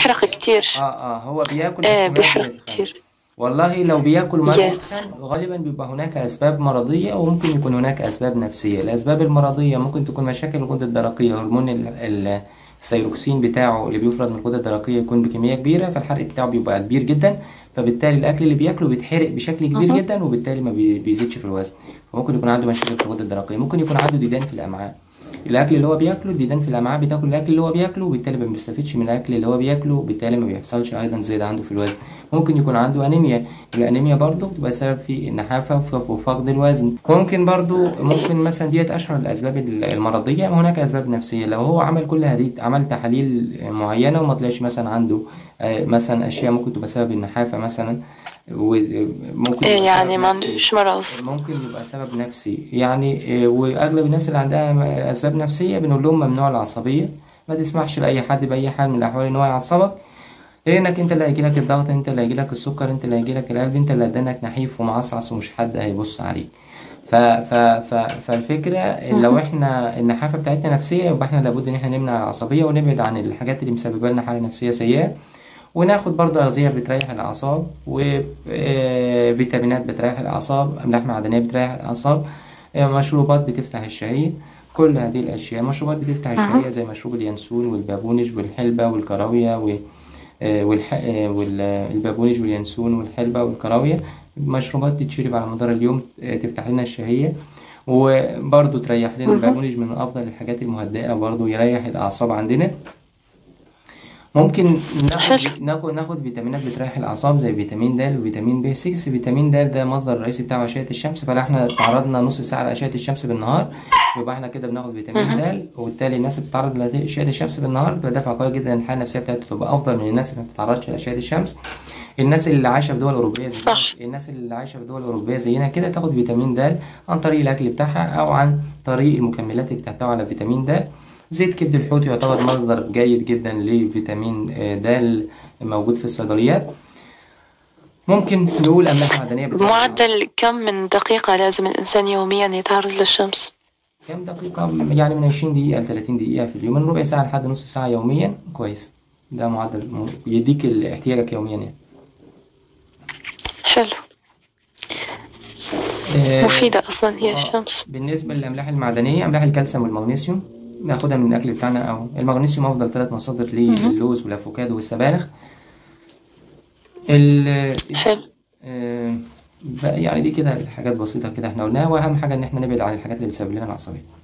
بيحرق كتير اه اه هو بياكل ايه بس ما بيحرق بيتخن كتير والله لو بياكل ما يس بيتخن غالبا بيبقى هناك أسباب مرضية وممكن يكون هناك أسباب نفسية الأسباب المرضية ممكن تكون مشاكل الغدة الدرقية هرمون ال- ال- الثيروكسين بتاعه اللي بيفرز من الغدة الدرقية يكون بكمية كبيرة فالحرق بتاعه بيبقى كبير جدا فبالتالي الأكل اللي بياكله بيتحرق بشكل كبير مهم. جدا وبالتالي ما بي- بيزيدش في الوزن فممكن يكون عنده مشاكل في الغدة الدرقية ممكن يكون عنده ديدان في الأمعاء الاكل اللي هو بياكله الديدان في الامعاء بتاكل الاكل اللي هو بياكله وبالتالي ما بيستفدش من الاكل اللي هو بياكله وبالتالي ما بيحصلش ايضا زيادة عنده في الوزن ممكن يكون عنده انيميا الانيميا برضو بتبقى سبب في النحافة وف- وفقد الوزن ممكن برضو ممكن مثلا ديت اشهر الاسباب ال- المرضية هناك اسباب نفسية لو هو عمل كل هذه عمل تحاليل معينة وما طلعش مثلا عنده آه، مثلا اشياء ممكن تبقى سبب النحافة مثلا وممكن ايه يبقى يعني سبب ما نفسي عندوش مرض ممكن يبقى سبب نفسي يعني آه، واغلب الناس اللي عندها اسباب نفسيه بنقول لهم ممنوع العصبيه ما تسمحش لاي حد باي حال من الاحوال ان هو يعصبك لانك انت اللي هيجيلك الضغط انت اللي هيجيلك السكر انت اللي هيجيلك القلب انت اللي هدانك نحيف ومعصعص ومش حد هيبص عليك ف ف ف فالفكره لو مهم. احنا النحافه بتاعتنا نفسيه يبقى احنا لابد ان احنا نمنع العصبيه ونبعد عن الحاجات اللي مسببه لنا حاله نفسيه سيئه وناخد برضه أغذية بتريح الأعصاب وفيتامينات بتريح الأعصاب أملاح معدنية بتريح الأعصاب آه، مشروبات بتفتح الشهية كل هذه الأشياء مشروبات بتفتح مهم. الشهية زي مشروب اليانسون والبابونج والحلبة والكراوية و آه، والح... آه، والبابونج واليانسون والحلبة والكراوية مشروبات تتشرب على مدار اليوم آه، تفتح لنا الشهية وبرضه تريح لنا مهم. البابونج من أفضل الحاجات المهدئة برضه يريح الأعصاب عندنا ممكن ناخد حلو ناخد ناخد فيتامينات بتريح الاعصاب زي فيتامين د وفيتامين بي 6 فيتامين د ده مصدر الرئيسي بتاعه اشعه الشمس فلو احنا تعرضنا نص ساعه لاشعه الشمس بالنهار يبقى احنا كده بناخد فيتامين مهم. د وبالتالي الناس اللي بتتعرض لاشعه الشمس بالنهار بتبقى دافع قوي جدا الحاله النفسيه بتاعتها تبقى افضل من الناس اللي ما بتتعرضش لاشعه الشمس الناس اللي عايشه في دول اوروبيه زينا صح الناس اللي عايشه في دول اوروبيه زينا كده تاخد فيتامين د عن طريق الاكل بتاعها او عن طريق المكملات اللي بتحتوي على فيتامين د زيت كبد الحوت يعتبر مصدر جيد جدا لفيتامين آه، د موجود في الصيدليات ممكن نقول أملاح معدنية بتريح بمعدل كم من دقيقة لازم الإنسان يوميا يتعرض للشمس كام دقيقة يعني من 20 دقيقة ل 30 دقيقة في اليوم من ربع ساعة لحد نص ساعة يوميا كويس ده معدل م- يديك ال- احتياجك يوميا يعني حلو آه، مفيدة أصلا هي آه، الشمس بالنسبة للأملاح المعدنية أملاح الكالسيوم والمغنيسيوم ناخدها من الأكل بتاعنا أو المغنيسيوم أفضل ثلاث مصادر ليه مهم. اللوز والأفوكادو والسبانخ ال حلو آه، بقى يعني دي كده الحاجات بسيطة كده احنا قلناها وأهم حاجة إن احنا نبعد عن الحاجات اللي بتسبب لنا العصبية